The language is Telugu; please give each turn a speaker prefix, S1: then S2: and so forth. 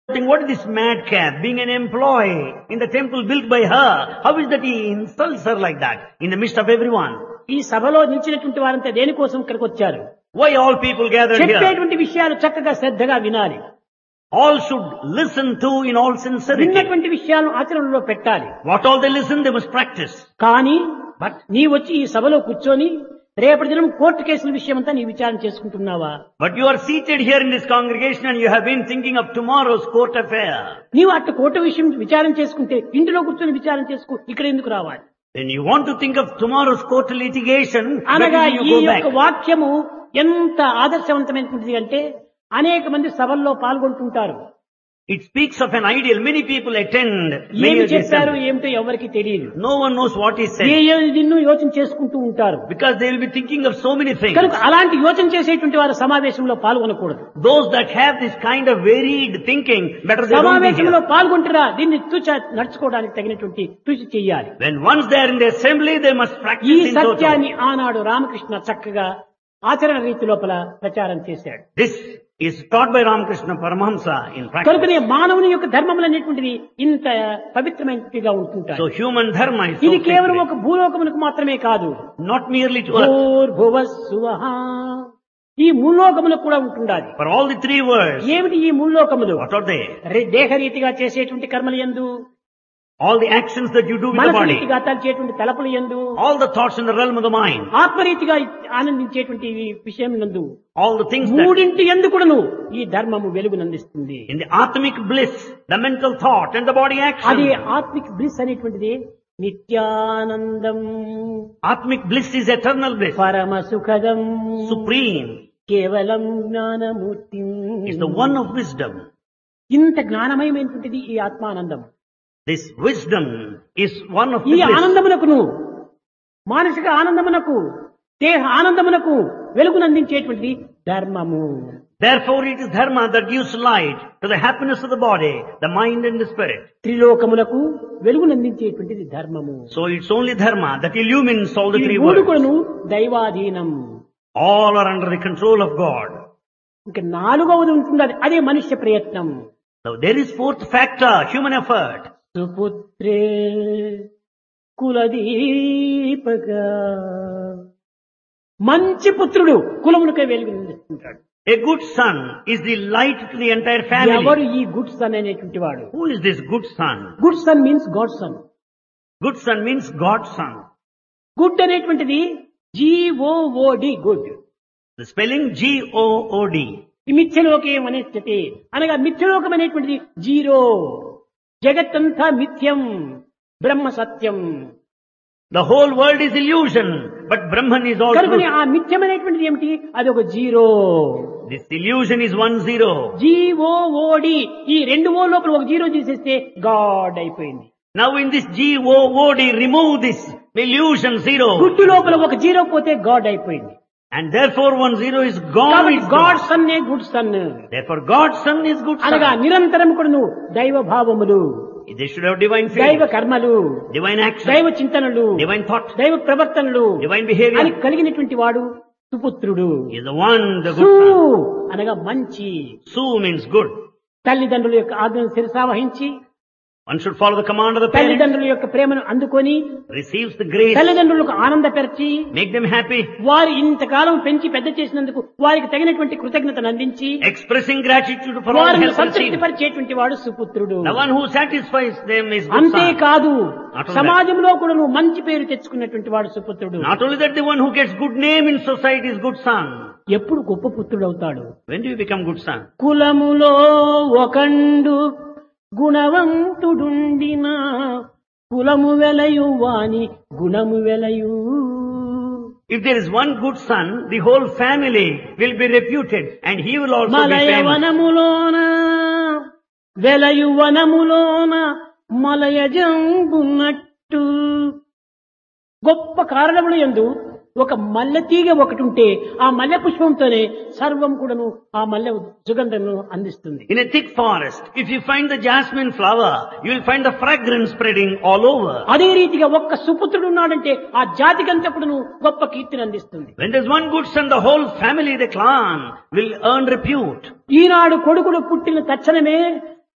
S1: What is this madcap being an employee in the temple built by her? How is that he insults her like that in the midst of everyone?
S2: ఈ సభలో నిలిచినటువంటి వారంతా దేనికోసం ఇక్కడికి వచ్చారు
S1: Why all people gathered here?
S2: చెప్పేటువంటి విషయాలు చక్కగా శ్రద్ధగా వినాలి
S1: All should listen to in all sincerity.
S2: విన్నటువంటి విషయాలను ఆచరణలో పెట్టాలి
S1: What all they listen, they must practice.
S2: కానీ
S1: But
S2: నీ వచ్చి ఈ సభలో కూర్చొని రేపటి దినం కోర్టు కేసుల విషయం అంతా నీ విచారణ చేసుకుంటున్నావా
S1: But you are seated here in this congregation and you have been thinking of tomorrow's court affair.
S2: నీవు అట్ట కోర్టు విషయం విచారణ చేసుకుంటే ఇంటిలో కూర్చొని విచారణ చేసుకో ఇక్కడ ఎందుకు రావాలి
S1: When you want to think of tomorrow's court litigation, where
S2: అనగా
S1: do
S2: ఈ
S1: you go
S2: యొక్క
S1: back?
S2: వాక్యము ఎంత ఆదర్శవంతమైనటువంటిది అంటే అనేక మంది సభల్లో పాల్గొంటుంటారు
S1: It speaks of an ideal. Many people attend. Many
S2: ఏమి
S1: of these
S2: చెప్పారు
S1: assemblies.
S2: ఏమిటో ఎవరికి తెలియదు
S1: No one knows what is
S2: A
S1: said
S2: ఏ నిన్ను యోచన చేసుకుంటూ ఉంటారు
S1: because they will be thinking of so many things.
S2: కనుక అలాంటి యోచన చేసేటువంటి వారు సమావేశంలో పాల్గొనకూడదు
S1: Those that have this kind of varied thinking, better they don't be
S2: సమావేశంలో
S1: here.
S2: పాల్గొంటారా దీన్ని తూచ నడుచుకోవడానికి తగినటువంటి తూచి చెయ్యాలి
S1: When once they are in the assembly, they must
S2: ఈ
S1: practice in total.
S2: సత్యాన్ని ఆనాడు రామకృష్ణ చక్కగా ఆచరణ రీతి లోపల ప్రచారం చేశాడు
S1: This is taught by Ramakrishna Paramahamsa in practice.
S2: కనుకనే మానవుని యొక్క ధర్మములు అనేటువంటిది ఇంత పవిత్రమైనదిగా ఉంటుంటాయి
S1: So human dharma is so
S2: ఇది కేవలం
S1: sacred.
S2: ఒక భూలోకమునకు మాత్రమే కాదు
S1: Not merely to earth.
S2: భూర్భువస్సువః. ఈ ముల్లోకములకు కూడా ఉంటుండాలి
S1: For all the three words,
S2: ఏమిటి ఈ ముల్లోకములు
S1: what are they?
S2: రే- దేహరీతిగా చేసేటువంటి కర్మలు ఎందు
S1: All the actions that you do with the
S2: మనసు
S1: body.
S2: రీతిగా తలచేటువంటి తలపులు ఎందు
S1: All the thoughts in the realm of the mind.
S2: ఆత్మరీతిగా ఆనందించేటువంటి విషయం నందు
S1: All the things that
S2: మూడింటి ఎందు కూడాను ఈ ధర్మము వెలుగునందిస్తుంది
S1: in the atmic bliss, the mental thought and the body
S2: అది
S1: action.
S2: ఆత్మిక్ బ్లిస్ అనేటువంటిది నిత్యానందం
S1: Atmic bliss is eternal bliss.
S2: పరమ సుఖదం
S1: Supreme
S2: కేవలం Gnanamurthy
S1: is the one of wisdom.
S2: ఇంత జ్ఞానమయమైనటువంటిది ఈ ఆత్మానందం
S1: This wisdom is one of
S2: ఈ
S1: the bliss.
S2: ఆనందమునకును మానసిక ఆనందమునకు దేహ ఆనందమునకు వెలుగునందించేటువంటిది ధర్మము
S1: Therefore it is dharma that gives light to the happiness of the body, the mind and the spirit.
S2: త్రిలోకములకు వెలుగునందించేటువంటిది ధర్మము
S1: So it's only dharma that illumines all the
S2: ఈ
S1: three
S2: మూడు
S1: worlds.
S2: కూడాను దైవాధీనం
S1: All are under the control of God.
S2: ఇంకా నాలుగవది ఉంటుంది అదే మనుష్య ప్రయత్నం
S1: So there is fourth factor, human effort.
S2: సుపుత్రే కులదీపక మంచి పుత్రుడు కులమునకై వెలుగునిస్తుంటాడు
S1: A good son is the light to the entire
S2: ఎవరు
S1: family.
S2: ఈ గుడ్ సన్ అనేటువంటి వాడు
S1: Who is this good son?
S2: Good son means God son
S1: Good son means God's son.
S2: గుడ్ అనేటువంటిది G O O D good
S1: The spelling G-O-O-D.
S2: ఈ మిథ్యలోకం అనేటువంటి అనగా మిథ్యలోకం అనేటువంటిది జీరో జగత్తంతా మిథ్యం బ్రహ్మ సత్యం
S1: The whole world is illusion, but Brahman is all
S2: కనుకని
S1: truth.
S2: ఆ మిథ్యం అనేటువంటిది ఏమిటి అది ఒక zero
S1: This illusion is one zero.
S2: G O O D ఈ రెండు ఓ లోపల ఒక జీరో తీసేస్తే గాడ్ అయిపోయింది
S1: Now in this G-O-O-D, remove this illusion zero.
S2: గుడ్డు లోపల ఒక జీరో పోతే గాడ్ అయిపోయింది
S1: And therefore one zero is gone.
S2: కాబట్టి
S1: is
S2: గాడ్
S1: gone.
S2: సన్నే good son
S1: Therefore God's son is good
S2: అనగా
S1: son.
S2: నిరంతరం కూడా నువ్వు దైవ భావములు
S1: They should have divine
S2: దైవ
S1: faith,
S2: కర్మలు
S1: divine action,
S2: దైవ చింతనలు
S1: divine thought,
S2: దైవ ప్రవర్తనలు
S1: divine
S2: అని
S1: behavior.
S2: కలిగినటువంటి వాడు సుపుత్రుడు
S1: He is the one, the
S2: సు
S1: good son.
S2: అనగా మంచి
S1: Su means good.
S2: తల్లిదండ్రుల యొక్క ఆజ్ఞను శిరసావహించి
S1: One should follow the command of the parents,
S2: తల్లిదండ్రుల యొక్క ప్రేమను అందుకొని
S1: receives the grace,
S2: తల్లిదండ్రులకు ఆనందపరిచి
S1: make them happy,
S2: వారు ఇంతకాలం పెంచి పెద్ద చేసినందుకు వారికి తగినటువంటి కృతజ్ఞతను అందించి
S1: expressing gratitude for all
S2: వారిని
S1: help received.
S2: సంతృప్తిపరిచేటువంటి వాడు సుపుత్రుడు
S1: The one who satisfies them is good son.
S2: అంతేకాదు
S1: Not only
S2: సమాజంలో కూడా నువ్వు మంచి పేరు తెచ్చుకున్నటువంటి వాడు సుపుత్రుడు
S1: Not only that, the one who gets good name in society is good son.
S2: ఎప్పుడు గొప్ప పుత్రుడు అవుతాడు
S1: When do you become good son?
S2: కులములో ఒకండు గుణవంతుడుండిన కులము వెలయు వాని గుణము వెలయు
S1: If there is one good son, the whole family will be reputed and he will also be
S2: మలయ
S1: famous.
S2: వనములోన వెలయు వనములోన మలయజంబున్నట్టు గొప్ప కారణములు ఎందు ఒక మల్లె తీగ ఒకటి ఉంటే ఆ మల్లె పుష్పంతోనే సర్వం కూడాను ఆ మల్లె సుగంధమును అందిస్తుంది
S1: In a thick forest, if you find the jasmine flower, you will find the fragrance spreading all over.
S2: అదే రీతిగా ఒక్క సుపుత్రుడు ఉన్నాడంటే ఆ జాతికంతా కూడాను గొప్ప కీర్తిని అందిస్తుంది
S1: When there's one good son, the whole family, the clan, will earn repute.
S2: ఈనాడు కొడుకులు పుట్టిన తక్షణమే